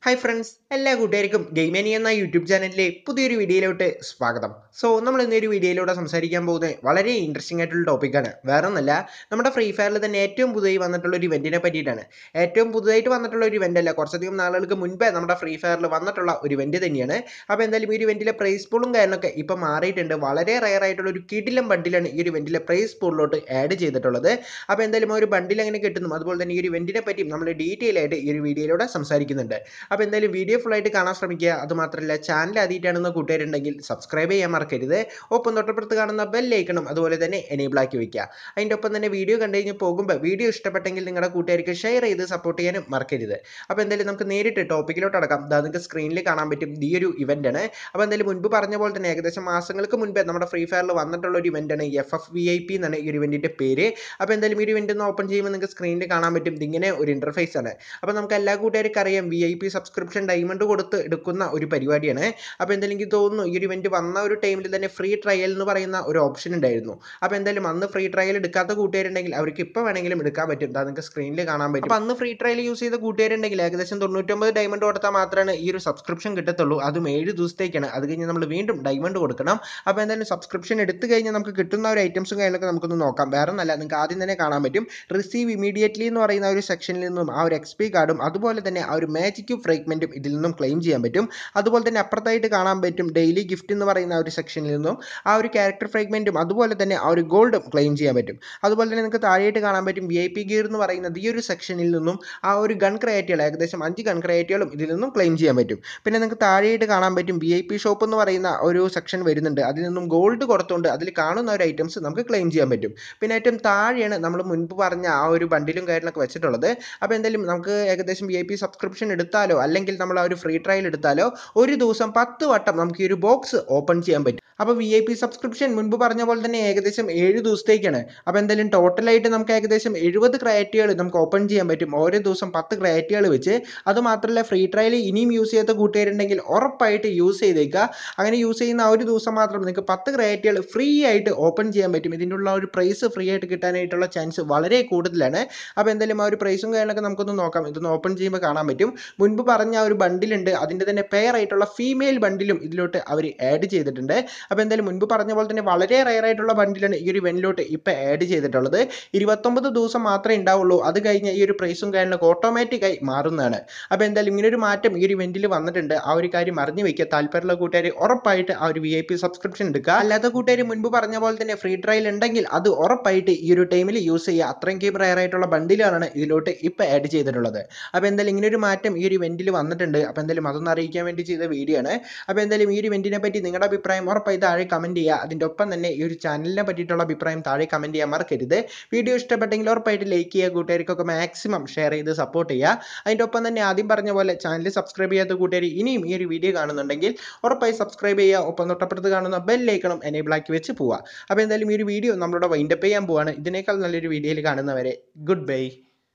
Hi friends എല്ലാ കൂട്ടുകാർക്കും ഗെയിമേനി എന്ന യൂട്യൂബ് ചാനലിലെ പുതിയൊരു വീഡിയോയിലോട്ട് സ്വാഗതം സോ നമ്മൾ ഇന്നൊരു വീഡിയോയിലൂടെ സംസാരിക്കാൻ പോകുന്നത് വളരെ ഇൻട്രസ്റ്റിംഗ് ആയിട്ടുള്ള ടോപ്പിക്കാണ് വേറെ ഒന്നല്ല നമ്മുടെ ഫ്രീ ഫയറിൽ തന്നെ ഏറ്റവും പുതുതായി വന്നിട്ടുള്ള ഒരു ഇവൻറ്റിനെ പറ്റിയിട്ടാണ് ഏറ്റവും പുതുതായിട്ട് വന്നിട്ടുള്ള ഒരു ഇവൻ്റ് അല്ല കുറച്ചധികം നാളുകൾക്ക് മുൻപേ നമ്മുടെ ഫ്രീ ഫയറിൽ വന്നിട്ടുള്ള ഒരു ഇവൻറ്റ് തന്നെയാണ് അപ്പോൾ എന്തായാലും ഈ ഒരു ഇവൻറ്റിലെ പ്രൈസ് പൂളും കാര്യങ്ങളൊക്കെ ഇപ്പോൾ മാറിയിട്ടുണ്ട് വളരെ റയർ ആയിട്ടുള്ള ഒരു കിടിലം ബണ്ടിലാണ് ഈ ഒരു ഇവൻറ്റിലെ പ്രൈസ് പൂളിലോട്ട് ആഡ് ചെയ്തിട്ടുള്ളത് അപ്പോൾ എന്തായാലും ആ ഒരു ബണ്ടിൽ എങ്ങനെ കിട്ടുന്നു അതുപോലെ തന്നെ ഈ ഒരു ഇവൻറ്റിനെ പറ്റിയും നമ്മൾ ഡീറ്റെയിൽ ആയിട്ട് ഈ ഒരു വീഡിയോയിലൂടെ സംസാരിക്കുന്നുണ്ട് അപ്പോൾ എന്തായാലും വീഡിയോ ഫുൾ ആയിട്ട് കാണാൻ ശ്രമിക്കുക അതുമാത്രമല്ല ചാനൽ ആദ്യമായിട്ടാണെന്ന് കൂട്ടുകാരുണ്ടെങ്കിൽ സബ്സ്ക്രൈബ് ചെയ്യാൻ മറക്കരുത് ഒപ്പം തൊട്ടപ്പുറത്ത് കാണുന്ന ബെല്ലൈക്കണം അതുപോലെ തന്നെ എനേബിൾ ആക്കി വെക്കുക അതിൻ്റെ ഒപ്പം തന്നെ വീഡിയോ കണ്ടു കഴിഞ്ഞ് പോകുമ്പോൾ വീഡിയോ ഇഷ്ടപ്പെട്ടെങ്കിൽ നിങ്ങളുടെ കൂട്ടുകാർക്ക് ഷെയർ ചെയ്ത് സപ്പോർട്ട് ചെയ്യാനും മറക്കരുത് അപ്പോൾ എന്തായാലും നമുക്ക് നേരിട്ട് ടോപ്പിക്കിലോട്ട് അടക്കാം അതാ നിങ്ങൾക്ക് സ്ക്രീനിൽ കാണാൻ പറ്റും ഈ ഒരു ഇവൻ്റ് ആണ് അപ്പോൾ എന്തായാലും മുൻപ് പറഞ്ഞ പോലെ തന്നെ ഏകദേശം മാസങ്ങൾക്ക് മുൻപേ നമ്മുടെ ഫ്രീ ഫയറിൽ വന്നിട്ടുള്ള ഒരു ഇവൻ്റ് ആണ് F F V I P എന്നാണ് ഈ ഒരു ഇവൻറ്റിൻ്റെ പേര് അപ്പോൾ എന്തായാലും ഈ ഒരു ഇവൻ്റ് ഒന്ന് ഓപ്പൺ ചെയ്യുമ്പോൾ നിങ്ങൾക്ക് സ്ക്രീനിൽ കാണാൻ പറ്റും ഇതിങ്ങനെ ഒരു ഇൻ്റർഫേസ് ആണ് അപ്പോൾ നമുക്ക് എല്ലാ കൂട്ടുകാർക്കും അറിയാം V I P subscription diamond കൊടുത്ത് എടുക്കുന്ന ഒരു പരിപാടിയാണ് അപ്പോൾ എന്തായാലും എനിക്ക് തോന്നുന്നു ഈ ഒരു ഇവൻറ്റ് വന്ന ഒരു ടൈമിൽ തന്നെ ഫ്രീ ട്രയൽ എന്ന് പറയുന്ന ഒരു ഓപ്ഷൻ ഉണ്ടായിരുന്നു അപ്പോൾ എന്തായാലും അന്ന് ഫ്രീ ട്രയൽ എടുക്കാത്ത കൂട്ടുകാരുണ്ടെങ്കിൽ അവർക്ക് ഇപ്പോൾ വേണമെങ്കിലും എടുക്കാൻ പറ്റും അതാ നിങ്ങൾക്ക് സ്ക്രീനിൽ കാണാൻ പറ്റും അപ്പോൾ അന്ന് ഫ്രീ ട്രയൽ യൂസ് ചെയ്ത കൂട്ടുകാരുണ്ടെങ്കിൽ ഏകദേശം തൊണ്ണൂറ്റൊമ്പത് ഡയമണ്ട് കൊടുത്താൽ മാത്രമാണ് ഈ ഒരു സബ്സ്ക്രിപ്ഷൻ കിട്ടത്തുള്ളൂ അതും ഏഴ് ദിവസത്തേക്കാണ് അത് കഴിഞ്ഞ് നമ്മൾ വീണ്ടും ഡയമണ്ട് കൊടുക്കണം അപ്പോൾ എന്തായാലും സബ്സ്ക്രിപ്ഷൻ എടുത്തു കഴിഞ്ഞാൽ നമുക്ക് കിട്ടുന്ന ഒരു ഐറ്റംസും കാര്യങ്ങളൊക്കെ നമുക്കൊന്ന് നോക്കാം വേറെ ഒന്നല്ല നിങ്ങൾക്ക് ആദ്യം തന്നെ കാണാൻ പറ്റും റിസീവ് ഇമീഡിയറ്റ്ലി എന്ന് പറയുന്ന ഒരു സെക്ഷനിൽ നിന്നും ആ ഒരു എക്സ് പി കാർഡും അതുപോലെ തന്നെ ആ ഒരു മാജിക് ഫ്രേഗ്മെൻറ്റും ഇതിൽ നിന്നും ക്ലെയിം ചെയ്യാൻ പറ്റും അതുപോലെ തന്നെ അപ്പുറത്തായിട്ട് കാണാൻ പറ്റും ഡെയിലി ഗിഫ്റ്റ് എന്ന് പറയുന്ന ആ ഒരു സെക്ഷനിൽ നിന്നും ആ ഒരു ക്യാരക്ടർ ഫ്രേഗ്മെൻറ്റും അതുപോലെ തന്നെ ആ ഒരു ഗോൾഡും ക്ലെയിം ചെയ്യാൻ പറ്റും അതുപോലെ തന്നെ നിങ്ങൾക്ക് താഴെയായിട്ട് കാണാൻ പറ്റും വി ഐ പി ഗിയർ എന്ന് പറയുന്നത് ഈ ഒരു സെക്ഷനിൽ നിന്നും ആ ഒരു ഗൺ ക്രേറ്റുകൾ ഏകദേശം അഞ്ച് ഗൺ ക്രേറ്റുകളും ഇതിൽ നിന്നും ക്ലെയിം ചെയ്യാൻ പറ്റും പിന്നെ നിങ്ങൾക്ക് താഴെയായിട്ട് കാണാൻ പറ്റും വി ഐ പി ഷോപ്പ് എന്ന് പറയുന്ന ഒരു സെക്ഷൻ വരുന്നുണ്ട് അതിൽ നിന്നും ഗോൾഡ് കൊടുത്തുകൊണ്ട് അതിൽ കാണുന്ന ഒരു ഐറ്റംസ് നമുക്ക് ക്ലെയിം ചെയ്യാൻ പറ്റും പിന്നെ ഏറ്റവും താഴെയാണ് നമ്മൾ മുൻപ് പറഞ്ഞ ആ ഒരു ബണ്ടിലും കാര്യങ്ങളൊക്കെ വെച്ചിട്ടുള്ളത് അപ്പോൾ എന്തായാലും നമുക്ക് ഏകദേശം വി ഐ പി സബ്സ്ക്രിപ്ഷൻ എടുത്താലോ അല്ലെങ്കിൽ നമ്മൾ ആ ഒരു ഫ്രീ ട്രയൽ എടുത്താലോ ഒരു ദിവസം പത്ത് വട്ടം നമുക്ക് ഈ ഒരു ബോക്സ് ഓപ്പൺ ചെയ്യാൻ പറ്റും അപ്പോൾ വി ഐ പി സബ്സ്ക്രിപ്ഷൻ മുൻപ് പറഞ്ഞ പോലെ തന്നെ ഏകദേശം ഏഴ് ദിവസത്തേക്കാണ് അപ്പോൾ എന്തായാലും ടോട്ടലായിട്ട് നമുക്ക് ഏകദേശം എഴുപത് ക്രയറ്റുകൾ നമുക്ക് ഓപ്പൺ ചെയ്യാൻ പറ്റും ഓരോ ദിവസം പത്ത് ക്രയറ്റുകൾ വെച്ച് അത് മാത്രമല്ല ഫ്രീ ട്രയൽ ഇനിയും യൂസ് ചെയ്യാത്ത കൂട്ടുകാരുണ്ടെങ്കിൽ ഉറപ്പായിട്ട് യൂസ് ചെയ്തേക്കുക അങ്ങനെ യൂസ് ചെയ്യുന്ന ആ ഒരു ദിവസം മാത്രം നിങ്ങൾക്ക് പത്ത് ക്രയറ്റുകൾ ഫ്രീ ആയിട്ട് ഓപ്പൺ ചെയ്യാൻ പറ്റും ഇതിൻ്റെ ഉള്ള ഒരു പ്രൈസ് ഫ്രീ ആയിട്ട് കിട്ടാനായിട്ടുള്ള ചാൻസ് വളരെ കൂടുതലാണ് അപ്പോൾ എന്തായാലും ആ ഒരു പ്രൈസും കാര്യങ്ങളൊക്കെ നമുക്കൊന്ന് നോക്കാം ഇതൊന്ന് ഓപ്പൺ ചെയ്യുമ്പോൾ കാണാൻ പറ്റും മുൻപ് പറഞ്ഞ ആ ഒരു ബണ്ടിലുണ്ട് അതിൻ്റെ തന്നെ പെയർ ആയിട്ടുള്ള ഫീമെയിൽ ബണ്ടിലും ഇതിലോട്ട് അവർ ആഡ് ചെയ്തിട്ടുണ്ട് അപ്പോൾ എന്തായാലും മുൻപ് പറഞ്ഞ പോലെ തന്നെ വളരെ റയർ ആയിട്ടുള്ള ബണ്ടിലാണ് ഈ ഒരു ഇവൻറ്റിലോട്ട് ഇപ്പോൾ ആഡ് ചെയ്തിട്ടുള്ളത് ഇരുപത്തൊമ്പത് ദിവസം മാത്രമേ ഉണ്ടാവുള്ളൂ അത് കഴിഞ്ഞ് ഈ ഒരു പ്രൈസും കാര്യങ്ങളൊക്കെ ഓട്ടോമാറ്റിക്കായി മാറുന്നതാണ് അപ്പോൾ എന്തായാലും ഇങ്ങനെ ഒരു മാറ്റം ഈ ഒരു ഇവൻറ്റിൽ വന്നിട്ടുണ്ട് ആ ഒരു കാര്യം അറിഞ്ഞു വയ്ക്കുക താല്പര്യമുള്ള കൂട്ടുകാർ ഉറപ്പായിട്ട് ആ ഒരു വി ഐ പി സബ്സ്ക്രിപ്ഷൻ എടുക്കുക അല്ലാത്ത കൂട്ടുകാർ മുൻപ് പറഞ്ഞ പോലെ തന്നെ ഫ്രീ ട്രയൽ ഉണ്ടെങ്കിൽ അത് ഉറപ്പായിട്ട് ഈ ഒരു ടൈമിൽ യൂസ് ചെയ്യുക അത്രയും റയർ ആയിട്ടുള്ള ബണ്ടിലാണ് ഇതിലോട്ട് ഇപ്പോൾ ആഡ് ചെയ്തിട്ടുള്ളത് അപ്പോൾ എന്തായാലും ഇങ്ങനെ ഒരു മാറ്റം ഈ ഒരു ഇവൻറ്റിൽ വന്നിട്ടുണ്ട് അപ്പോൾ എന്തായാലും അതൊന്ന് അറിയിക്കാൻ വേണ്ടി ചെയ്ത വീഡിയോ ആണ് അപ്പോൾ എന്തായാലും ഈ ഒരു ഇവൻറ്റിനെ പറ്റി നിങ്ങളുടെ അഭിപ്രായം ഉറപ്പായി താഴെ കമൻറ്റ് ചെയ്യുക അതിൻ്റെ ഒപ്പം തന്നെ ഈ ഒരു ചാനലിനെ പറ്റിയിട്ടുള്ള അഭിപ്രായം താഴെ കമൻറ്റ് ചെയ്യാൻ മറക്കരുത് വീഡിയോ ഇഷ്ടപ്പെട്ടെങ്കിൽ ഉറപ്പായിട്ട് ലൈക്ക് ചെയ്യുക കൂട്ടുകാർക്കൊക്കെ മാക്സിമം ഷെയർ ചെയ്ത് സപ്പോർട്ട് ചെയ്യുക അതിൻ്റെ ഒപ്പം തന്നെ ആദ്യം പറഞ്ഞ പോലെ ചാനൽ സബ്സ്ക്രൈബ് ചെയ്യാത്ത കൂട്ടുകാർ ഇനിയും ഈ ഒരു വീഡിയോ കാണുന്നുണ്ടെങ്കിൽ ഉറപ്പായി സബ്സ്ക്രൈബ് ചെയ്യുക ഒപ്പം തൊട്ടപ്പുറത്ത് കാണുന്ന ബെല്ലൈക്കണം എനേബിൾ ആക്കി വെച്ച് പോവുക അപ്പോൾ എന്തായാലും ഈ ഒരു വീഡിയോ നമ്മളുടെ വൈൻഡപ്പ് ചെയ്യാൻ പോവാണ് ഇതിനേക്കാൾ നല്ലൊരു വീഡിയോയിൽ കാണുന്നവരെ good bye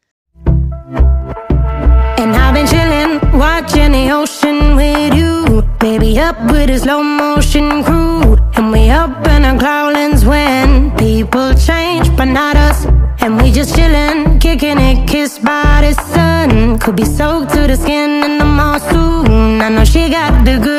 And I've been chillin', watching the ocean with you. Baby, up with a slow motion crew. And we up in our cloudlands when people change, but not us. And we just chillin', kicking it, kissed by the sun. Could be soaked to the skin in the mall soon. I know she got the good